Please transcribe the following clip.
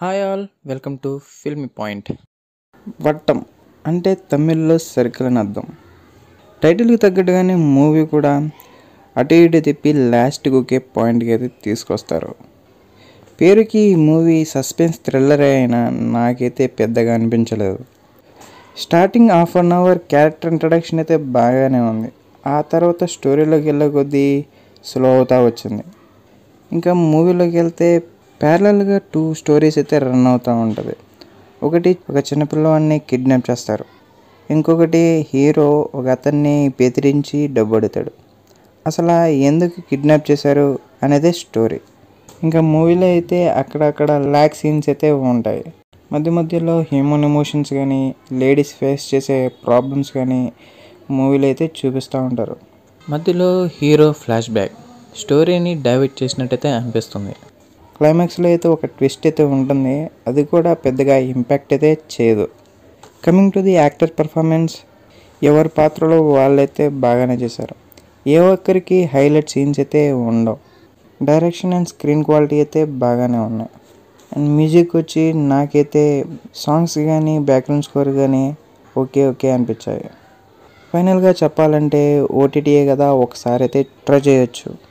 hi all welcome to film point వట్టం అంటే తమిళ్లో సర్కిల్ అని అర్థం టైటిల్కి తగ్గట్టుగానే మూవీ కూడా అటు ఇటు తిప్పి లాస్ట్కి ఒకే పాయింట్కి అయితే తీసుకొస్తారు పేరుకి ఈ మూవీ సస్పెన్స్ థ్రిల్లర్ అయినా నాకైతే పెద్దగా అనిపించలేదు starting half an hour character introduction అయితే బాగానే ఉంది ఆ తర్వాత స్టోరీలోకి వెళ్ళే కొద్దీ స్లో అవుతా వచ్చింది ఇంకా మూవీలోకి వెళ్తే ప్యారలల్గా టూ స్టోరీస్ అయితే రన్ అవుతూ ఉంటుంది ఒకటి ఒక చిన్నపిల్లవాడిని కిడ్నాప్ చేస్తారు ఇంకొకటి హీరో ఒక అతన్ని బెదిరించి డబ్బు అడుగుతాడు అసలు ఆ ఎందుకు కిడ్నాప్ చేశారు అనేదే స్టోరీ ఇంకా మూవీలో అయితే అక్కడక్కడ ల్యాక్ సీన్స్ అయితే ఉంటాయి మధ్య మధ్యలో హ్యూమన్ ఎమోషన్స్ కానీ లేడీస్ ఫేస్ చేసే ప్రాబ్లమ్స్ కానీ మూవీలో అయితే చూపిస్తూ ఉంటారు మధ్యలో హీరో ఫ్లాష్ బ్యాక్ స్టోరీని డైవర్ట్ చేసినట్టయితే అనిపిస్తుంది క్లైమాక్స్లో అయితే ఒక ట్విస్ట్ అయితే ఉంటుంది అది కూడా పెద్దగా ఇంపాక్ట్ అయితే చేయదు coming to the actor performance ఎవరి పాత్రలో వాళ్ళైతే బాగానే చేశారు ఏ ఒక్కరికి హైలైట్ సీన్స్ అయితే ఉండవు డైరెక్షన్ అండ్ స్క్రీన్ క్వాలిటీ అయితే బాగానే ఉన్నాయి అండ్ మ్యూజిక్ వచ్చి నాకైతే సాంగ్స్ కానీ బ్యాక్గ్రౌండ్ స్కోర్ కానీ ఓకే ఓకే అనిపించాయి ఫైనల్గా చెప్పాలంటే ఓటీటీయే కదా ఒకసారి అయితే ట్రై చేయొచ్చు